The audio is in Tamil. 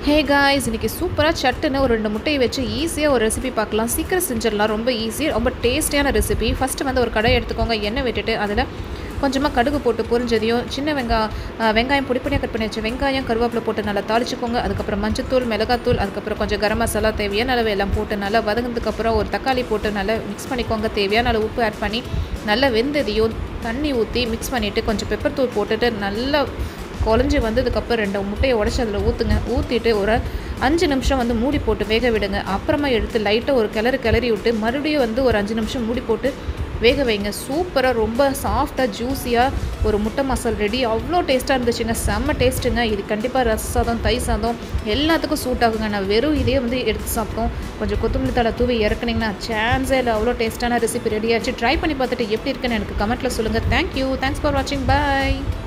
ஹே காய்ஸ் இன்றைக்கி சூப்பராக சட்டுன்னு ஒரு ரெண்டு முட்டையை வச்சு ஈஸியாக ஒரு ரெசிபி பார்க்கலாம் சீக்கிரம் செஞ்சிடலாம் ரொம்ப ஈஸி ரொம்ப டேஸ்டியான ரெசிபி ஃபஸ்ட்டு வந்து ஒரு கடை எடுத்துக்கோங்க எண்ணெய் விட்டுட்டு அதில் கொஞ்சமாக கடுகு போட்டு பொரிஞ்சதையும் சின்ன வெங்காயம் வெங்காயம் பொடி பொடியாக கட் பண்ணி வச்சு வெங்காயம் கருவேப்பிலை போட்டு நல்லா தாளிச்சுக்கோங்க அதுக்கப்புறம் மஞ்சத்தூள் மிளகாத்தூள் அதுக்கப்புறம் கொஞ்சம் கரம் மசாலா தேவையான அளவு எல்லாம் போட்டு நல்லா வதங்கினதுக்கப்புறம் ஒரு தக்காளி போட்டு நல்லா மிக்ஸ் பண்ணிக்கோங்க தேவையான அளவு உப்பு ஆட் பண்ணி நல்லா வெந்ததையும் தண்ணி ஊற்றி மிக்ஸ் பண்ணிவிட்டு கொஞ்சம் பெப்பர் தூள் போட்டுட்டு நல்லா குழஞ்சி வந்ததுக்கப்புறம் ரெண்டு முட்டையை உடச்சி அதில் ஊற்றுங்க ஊற்றிட்டு ஒரு அஞ்சு நிமிஷம் வந்து மூடி போட்டு வேக விடுங்க அப்புறமா எடுத்து லைட்டாக ஒரு கிளறு கிளறி விட்டு மறுபடியும் வந்து ஒரு அஞ்சு நிமிஷம் மூடி போட்டு வேக வைங்க சூப்பராக ரொம்ப சாஃப்டாக ஜூஸியாக ஒரு முட்டை மசால் ரெடி அவ்வளோ டேஸ்ட்டாக இருந்துச்சுங்க செம்ம டேஸ்ட்டுங்க இது கண்டிப்பாக ரச சாதம் தை சாதம் எல்லாத்துக்கும் சூட் ஆகுங்க நான் வெறும் இதே வந்து எடுத்து சாப்பிட்டோம் கொஞ்சம் கொத்தமல்லி தலை தூவி இறக்குனீங்கன்னா சான்ஸே இல்லை அவ்வளோ டேஸ்ட்டான ரெசிபி ரெடி ஆச்சு ட்ரை பண்ணி பார்த்துட்டு எப்படி இருக்குன்னு எனக்கு கமெண்ட்டில் சொல்லுங்கள் தேங்க்யூ தேங்க்ஸ் ஃபார் வாட்சிங் பாய்